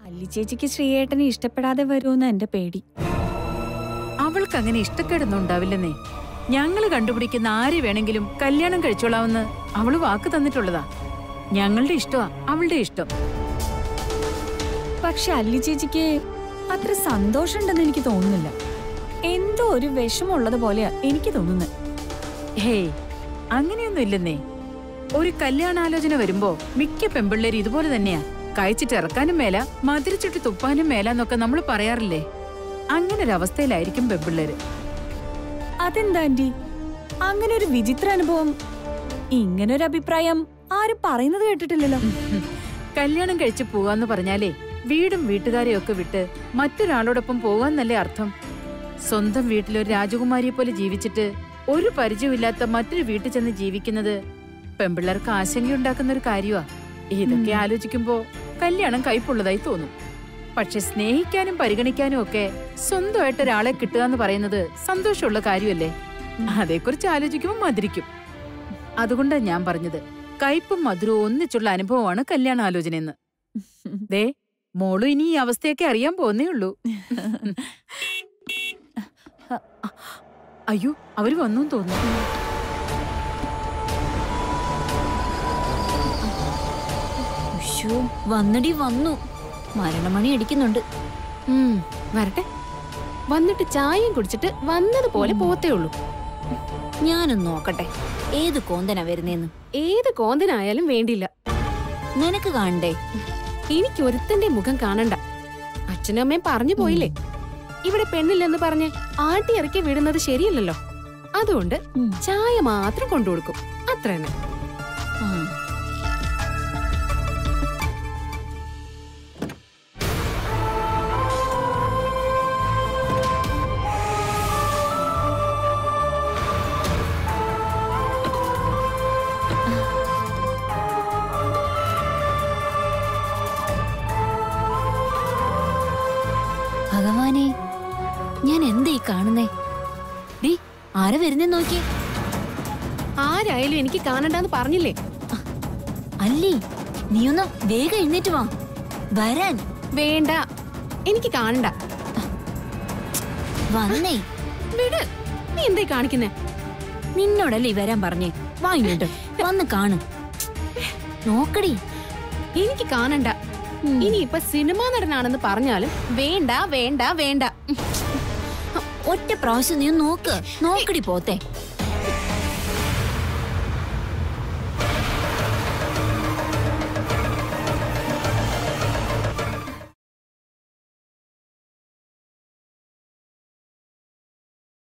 അല്ലി ചേച്ചിക്ക് ശ്രീയേട്ടനെ ഇഷ്ടപ്പെടാതെ വരുമെന്ന് എന്റെ പേടി അവൾക്ക് അങ്ങനെ ഇഷ്ടക്കേടൊന്നും ഉണ്ടാവില്ലെന്നേ ഞങ്ങള് കണ്ടുപിടിക്കുന്ന ആരെ വേണമെങ്കിലും കല്യാണം കഴിച്ചോളാമെന്ന് അവള് വാക്ക് തന്നിട്ടുള്ളതാ ഞങ്ങളുടെ ഇഷ്ടമാ അവളുടെ ഇഷ്ടം പക്ഷെ അല്ലി ചേച്ചിക്ക് അത്ര സന്തോഷമുണ്ടെന്ന് എനിക്ക് തോന്നുന്നില്ല എന്തോ ഒരു വിഷമുള്ളത് പോലെയാ എനിക്ക് തോന്നുന്നത് ഹേയ് അങ്ങനെയൊന്നും ഇല്ലെന്നേ ഒരു കല്യാണാലോചന വരുമ്പോ മിക്ക പെമ്പിള്ളേര് ഇതുപോലെ തന്നെയാ കഴിച്ചിട്ട് ഇറക്കാനും മേല മധുരിച്ചിട്ട് തുപ്പാനും മേല എന്നൊക്കെ നമ്മൾ പറയാറില്ലേ അങ്ങനെ ഒരു അവസ്ഥയിലായിരിക്കും പെമ്പിള്ളേര് അതെന്താ ആന്റി അങ്ങനെ ഒരു വിചിത്ര അനുഭവം ഇങ്ങനൊരു അഭിപ്രായം ആരും പറയുന്നത് കേട്ടിട്ടില്ലല്ലോ ഉം. കല്യാണം കഴിച്ച് പോവാന്ന് പറഞ്ഞാലേ വീടും വീട്ടുകാരെയും ഒക്കെ വിട്ട് മറ്റൊരാളോടൊപ്പം പോവാന്നല്ലേ അർത്ഥം സ്വന്തം വീട്ടിലൊരു രാജകുമാരിയെ പോലെ ജീവിച്ചിട്ട് ഒരു പരിചയമില്ലാത്ത മറ്റൊരു വീട്ടിൽ ചെന്ന് ജീവിക്കുന്നത് പെമ്പിള്ളേർക്ക് ആശങ്കയുണ്ടാക്കുന്ന ഒരു കാര്യമാ ഇതൊക്കെ ആലോചിക്കുമ്പോ കല്യാണം കൈപ്പുള്ളതായി തോന്നും പക്ഷെ സ്നേഹിക്കാനും പരിഗണിക്കാനും ഒക്കെ സ്വന്തമായിട്ട് ഒരാളെ കിട്ടുക എന്ന് പറയുന്നത് സന്തോഷമുള്ള കാര്യമല്ലേ അതേക്കുറിച്ച് ആലോചിക്കുമ്പോൾ മധുരിക്കും അതുകൊണ്ടാ ഞാൻ പറഞ്ഞത് കയ്പും മധുരവും ഒന്നിച്ചുള്ള അനുഭവമാണ് കല്യാണാലോചനയെന്ന് ദേ മോളും ഇനി ഈ അവസ്ഥയൊക്കെ അറിയാൻ പോന്നേ ഉള്ളൂ അയ്യോ അവര് വന്നു തോന്നുന്നു ഉശ്ശോ, വന്നടി വന്നു മരണമണി അടിക്കുന്നുണ്ട് ഉം, വരട്ടെ വന്നിട്ട് ചായയും കുടിച്ചിട്ട് വന്നതുപോലെ പോത്തേ ഉള്ളൂ ഞാനൊന്ന് നോക്കട്ടെ ഏത് കോന്തനാ വരുന്നേന്ന് ഏത് കോന്തനായാലും വേണ്ടില്ല നിനക്ക് കാണണ്ടേ എനിക്ക് ഒരുത്തന്റെ മുഖം കാണണ്ട അച്ഛനും അമ്മയും പറഞ്ഞു പോയില്ലേ ഇവിടെ പെണ്ണില്ലെന്ന് പറഞ്ഞ് ആട്ടി ഇറക്കി വിടുന്നത് ശരിയല്ലല്ലോ അതുകൊണ്ട് ഉം. ചായ മാത്രം കൊണ്ടുകൊടുക്കും അത്ര തന്നെ ആ. ഭഗവാനെ ഞാൻ എന്താ ഈ കാണുന്നേ ഡി ആരെ വരുന്നേ നോക്കിയേ ആരായാലും എനിക്ക് കാണണ്ടെന്ന് പറഞ്ഞില്ലേ അല്ലേ നീയൊന്ന് വേഗം എഴുന്നേറ്റ് വാ വരാൻ വേണ്ട എനിക്ക് കാണണ്ട വന്നേ വിട് നീ എന്തായി കാണിക്കുന്നേ നിന്നോടല്ലേ ഈ വരാൻ പറഞ്ഞേ വാ ഇങ്ങോട്ട് വന്ന് കാണു നോക്കടി എനിക്ക് കാണണ്ട ഇനി ഇപ്പൊ സിനിമാ നടനാണെന്ന് പറഞ്ഞാലും വേണ്ട വേണ്ട വേണ്ട ഒറ്റ പ്രാവശ്യം നീ ഒന്ന് നോക്ക് നോക്കടി പോത്തെ